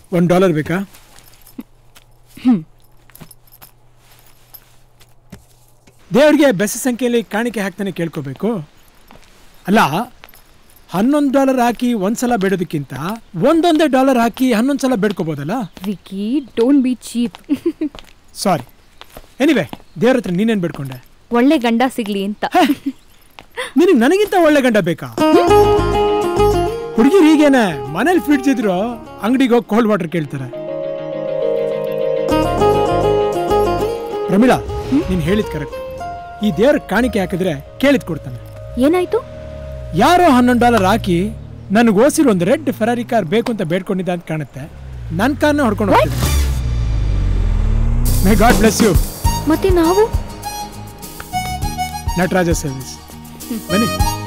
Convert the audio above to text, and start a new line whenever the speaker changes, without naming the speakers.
ಒಂದು ಡಾಲರ್ ಬೇಕಾ ದೇವ್ರಿಗೆ ಬೆಸ ಸಂಖ್ಯೆಯಲ್ಲಿ ಕಾಣಿಕೆ ಹಾಕ್ತಾನೆ ಕೇಳ್ಕೋಬೇಕು ಅಲ್ಲ ಹನ್ನೊಂದು ಡಾಲರ್ ಹಾಕಿ ಒಂದ್ಸಲ ಬೇಡೋದಕ್ಕಿಂತ ಒಂದೊಂದೇ ಡಾಲರ್ ಹಾಕಿ ಹನ್ನೊಂದು ಸಲ ಬೇಡ್ಕೋಬೋದಲ್ಲ
Vicky don't be cheap
sorry anyway ದೇವ್ರ ಹತ್ರ ನೀನೇನು ಬೇಡ್ಕೊಂಡೆ
ಒಳ್ಳೆ ಗಂಡ ಸಿಗ್ಲಿ ಅಂತ
ನಿನಗೆ ನನಗಿಂತ ಒಳ್ಳೆ ಗಂಡ ಬೇಕಾ ಹುಡುಗಿರು ಹೀಗೇನೆ ಮನೇಲಿ ಫ್ರಿಡ್ಜ್ ಇದ್ರು ಅಂಗಡಿಗೆ ಹೋಗಿ ಕೋಲ್ಡ್ ವಾಟರ್ ಕೇಳ್ತಾರೆ ಪ್ರಮೀಳಾ ನೀನ್ ಹೇಳಿದ್ ಕರೆಕ್ಟ್ ಈ ದೇವ್ರ ಕಾಣಿಕೆ ಹಾಕಿದ್ರೆ ಕೇಳಿದ್ ಕೊಡ್ತಾನೆ
ಏನಾಯ್ತು
ಯಾರೋ ಹನ್ನೊಂದು ಡಾಲರ್ ಹಾಕಿ ನನಗೆ ಓಸಿರೋ ಒಂದು ರೆಡ್ ಫೆರಾರಿ ಕಾರ್ ಬೇಕು ಅಂತ ಬೇಡ್ಕೊಂಡಿದ್ದ ಅಂತ ಕಾಣುತ್ತೆ ನನ್ನ ಕಾರ್ನ ಹೊಡ್ಕೊಂಡು ಹೋಗ್ತೀನಿ ಮೈ ಗಾಡ್ ಬ್ಲೆಸ್ ಯು
ಮತ್ತೆ ನಾವು
ನಟರಾಜ ಸರ್ವಿಸ್ ಬನ್ನಿ